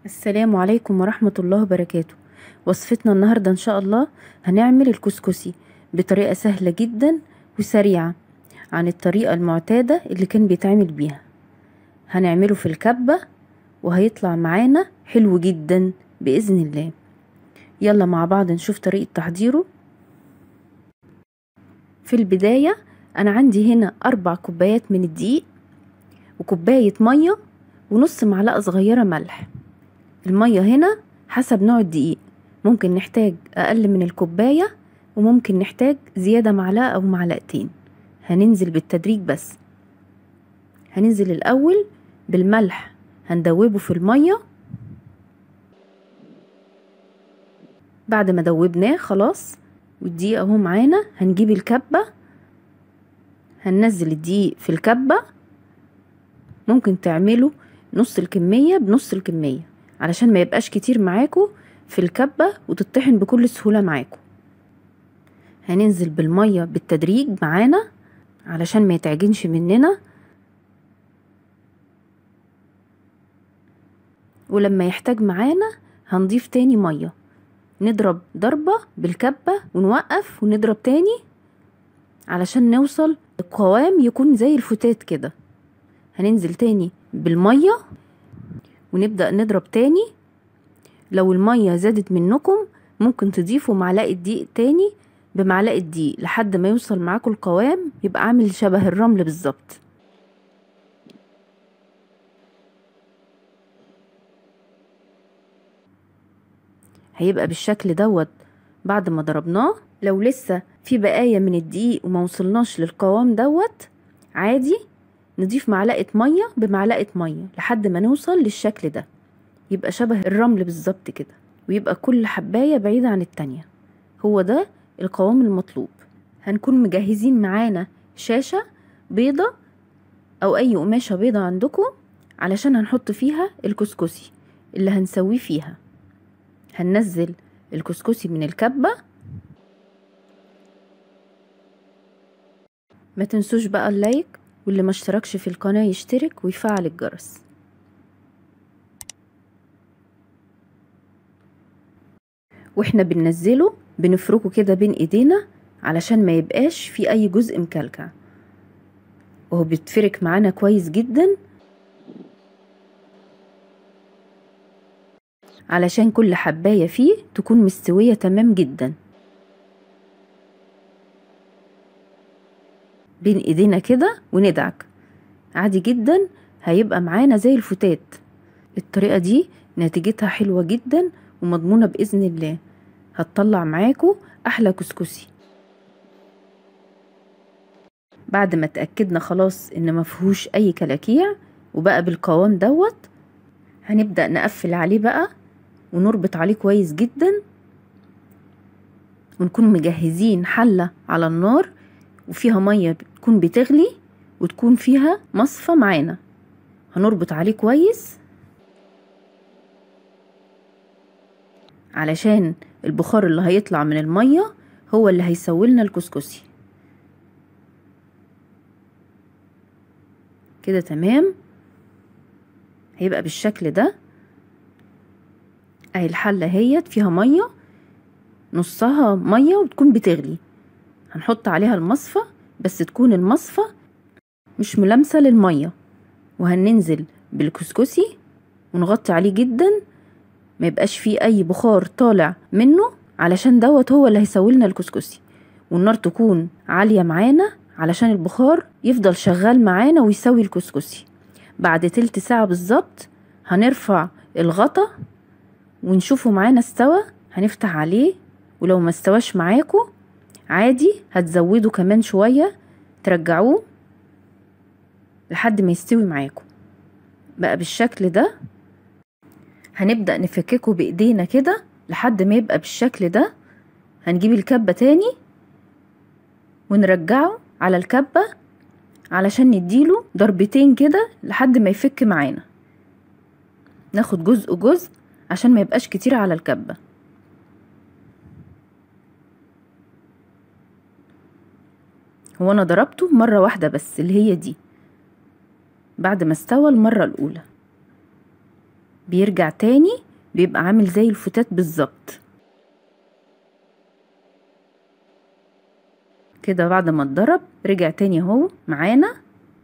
السلام عليكم ورحمة الله وبركاته وصفتنا النهاردة ان شاء الله هنعمل الكسكسي بطريقة سهلة جدا وسريعة عن الطريقة المعتادة اللي كان بيتعمل بيها هنعمله في الكبة وهيطلع معانا حلو جدا بإذن الله يلا مع بعض نشوف طريقة تحضيره في البداية أنا عندي هنا أربع كوبايات من الدقيق وكوباية مية ونص معلقة صغيرة ملح المية هنا حسب نوع الدقيق ممكن نحتاج أقل من الكوباية وممكن نحتاج زيادة معلقة أو معلقتين هننزل بالتدريج بس هننزل الأول بالملح هندوبه في المية بعد ما دوبناه خلاص والدقيق اهو معانا هنجيب الكبة هننزل الدقيق في الكبة ممكن تعملوا نص الكمية بنص الكمية علشان ما يبقاش كتير معاكو في الكبة وتطحن بكل سهولة معاكو هننزل بالمية بالتدريج معانا علشان ما يتعجنش مننا ولما يحتاج معانا هنضيف تاني مية نضرب ضربة بالكبة ونوقف ونضرب تاني علشان نوصل القوام يكون زي الفتات كده هننزل تاني بالمية ونبدأ نضرب تاني لو المية زادت منكم ممكن تضيفوا معلقة دقيق تاني بمعلقة دقيق لحد ما يوصل معاكم القوام يبقى عامل شبه الرمل بالظبط هيبقى بالشكل دوت بعد ما ضربناه لو لسه في بقايا من الدقيق وما وصلناش للقوام دوت عادي نضيف معلقة مية بمعلقة مية لحد ما نوصل للشكل ده يبقى شبه الرمل بالظبط كده ويبقى كل حباية بعيدة عن التانية هو ده القوام المطلوب هنكون مجهزين معانا شاشة بيضة أو أي قماشة بيضة عندكم علشان هنحط فيها الكسكسي اللي هنسويه فيها هننزل الكسكسي من الكبة ما تنسوش بقى اللايك واللي ما اشتركش في القناة يشترك ويفعل الجرس واحنا بننزله بنفركه كده بين ايدينا علشان ما يبقاش في اي جزء مكلكع وهو بيتفرك معانا كويس جدا علشان كل حباية فيه تكون مستوية تمام جدا بين ايدينا كده وندعك عادي جدا هيبقى معانا زي الفتات الطريقة دي نتيجتها حلوة جدا ومضمونة بإذن الله هتطلع معاكو أحلى كسكسي بعد ما اتأكدنا خلاص إن مفيهوش أي كلاكيع وبقى بالقوام دوت هنبدأ نقفل عليه بقى ونربط عليه كويس جدا ونكون مجهزين حلة على النار وفيها مية بتكون بتغلي وتكون فيها مصفى معانا هنربط عليه كويس علشان البخار اللي هيطلع من المية هو اللي هيسوي لنا الكسكسي كده تمام هيبقى بالشكل ده اهي الحلة هيت فيها مية نصها مية وتكون بتغلي هنحط عليها المصفى بس تكون المصفى مش ملامسة للمية وهننزل بالكسكسي ونغطي عليه جدا ما يبقاش فيه اي بخار طالع منه علشان دوت هو اللي هيسوي الكسكسي والنار تكون عالية معانا علشان البخار يفضل شغال معانا ويسوي الكسكسي بعد تلت ساعة بالظبط هنرفع الغطا ونشوفه معانا استوى هنفتح عليه ولو ما استواش معاكو عادي هتزودوا كمان شوية ترجعوه لحد ما يستوي معاكم بقى بالشكل ده هنبدأ نفككه بإيدينا كده لحد ما يبقى بالشكل ده هنجيب الكبة تاني ونرجعه على الكبة علشان نديله ضربتين كده لحد ما يفك معانا ناخد جزء جزء عشان ما يبقاش كتير على الكبة هو انا ضربته مرة واحدة بس اللي هي دي بعد ما استوى المرة الاولى بيرجع تاني بيبقى عامل زي الفتات بالظبط كده بعد ما اتضرب رجع تاني اهو معانا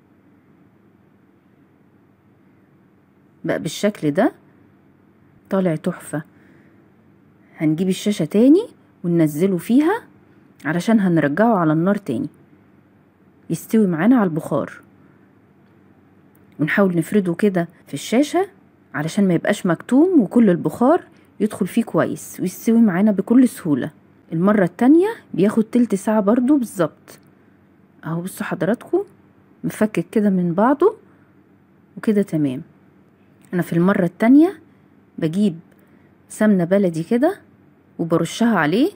بقى بالشكل ده طالع تحفة هنجيب الشاشة تاني وننزله فيها علشان هنرجعه على النار تاني يستوي معانا على البخار ونحاول نفرده كده في الشاشة علشان ما يبقاش مكتوم وكل البخار يدخل فيه كويس ويستوي معانا بكل سهولة المرة التانية بياخد تلت ساعة برضو بالظبط اهو بصوا حضراتكم مفكك كده من بعضه وكده تمام انا في المرة التانية بجيب سمنة بلدي كده وبرشها عليه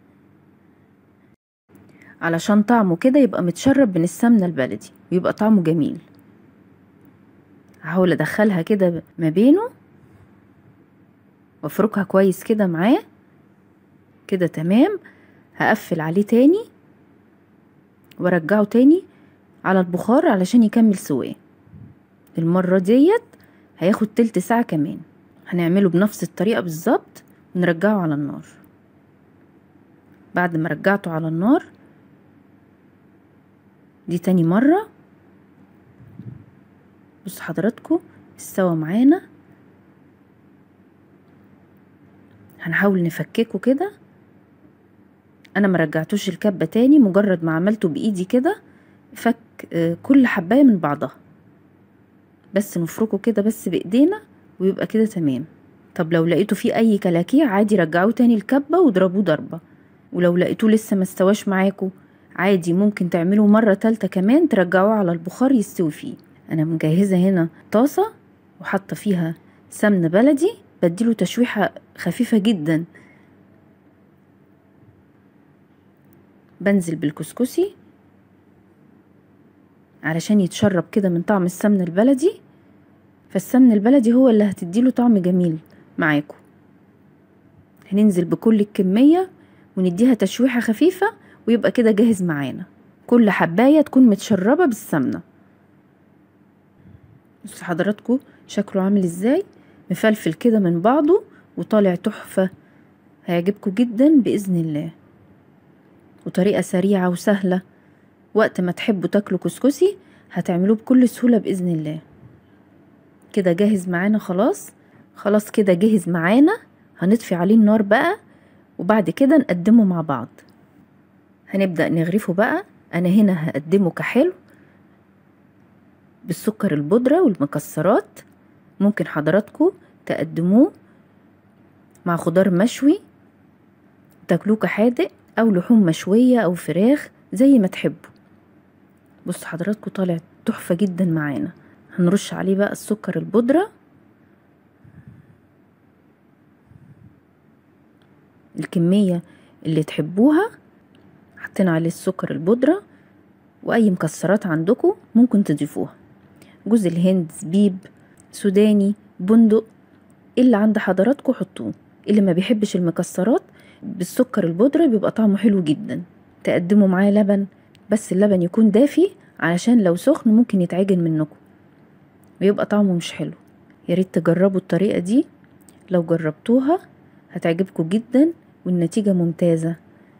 علشان طعمه كده يبقى متشرب من السمنة البلدي ويبقى طعمه جميل هحاول ادخلها كده ما بينه وافركها كويس كده معاه كده تمام هقفل عليه تاني وارجعه تاني على البخار علشان يكمل سواه المرة ديت هياخد تلت ساعة كمان هنعمله بنفس الطريقة بالظبط ونرجعه على النار بعد ما رجعته على النار دي تاني مرة بص حضراتكم استوى معانا هنحاول نفككه كده انا ما رجعتوش الكبة تاني مجرد ما عملته بايدي كده فك كل حباية من بعضها بس نفركه كده بس بايدينا ويبقى كده تمام طب لو لقيتوا فيه اي كلاكيع عادي رجعوه تاني الكبة واضربوه ضربة ولو لقيتوه لسه ما استواش معاكم عادي ممكن تعملوا مرة تالتة كمان ترجعوه على البخار يستوي فيه انا مجهزة هنا طاسة وحاطة فيها سمن بلدي بديله تشويحة خفيفة جدا بنزل بالكسكسي علشان يتشرب كده من طعم السمن البلدي فالسمن البلدي هو اللي هتديله طعم جميل معاكم هننزل بكل الكمية ونديها تشويحة خفيفة ويبقى كده جاهز معانا كل حباية تكون متشربة بالسمنة بصوا حضراتكم شكله عامل ازاي مفلفل كده من بعضه وطالع تحفة هيعجبكم جدا بإذن الله وطريقة سريعة وسهلة وقت ما تحبوا تاكلوا كسكسي هتعملوه بكل سهولة بإذن الله كده جاهز معانا خلاص خلاص كده جاهز معانا هنطفي عليه النار بقى وبعد كده نقدمه مع بعض هنبدأ نغرفه بقى أنا هنا هقدمه كحلو بالسكر البودرة والمكسرات ممكن حضراتكم تقدموه مع خضار مشوي تاكلوه كحادق أو لحوم مشوية أو فراخ زي ما تحبوا بصوا حضراتكم طالع تحفة جدا معانا هنرش عليه بقى السكر البودرة الكمية اللي تحبوها حطينا عليه السكر البودرة وأي مكسرات عندكم ممكن تضيفوها جوز الهند زبيب سوداني بندق اللي عند حضراتكم حطوه اللي ما بيحبش المكسرات بالسكر البودرة بيبقى طعمه حلو جدا تقدموا معاه لبن بس اللبن يكون دافي علشان لو سخن ممكن يتعجن منكم ويبقى طعمه مش حلو ياريت تجربوا الطريقة دي لو جربتوها هتعجبكم جدا والنتيجة ممتازة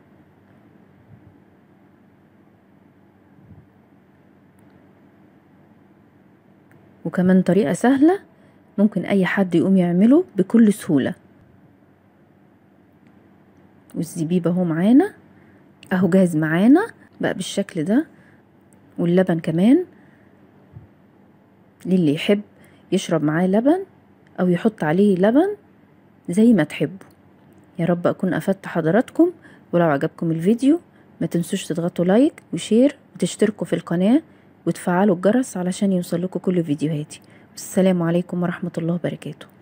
وكمان طريقة سهلة ممكن أي حد يقوم يعمله بكل سهولة والزبيب اهو معانا اهو جاهز معانا بقى بالشكل ده واللبن كمان للي يحب يشرب معاه لبن او يحط عليه لبن زي ما تحبوا يا رب اكون افدت حضراتكم ولو عجبكم الفيديو ما تنسوش تضغطوا لايك وشير وتشتركوا في القناة وتفعلوا الجرس علشان يوصل لكم كل فيديوهاتي والسلام عليكم ورحمة الله وبركاته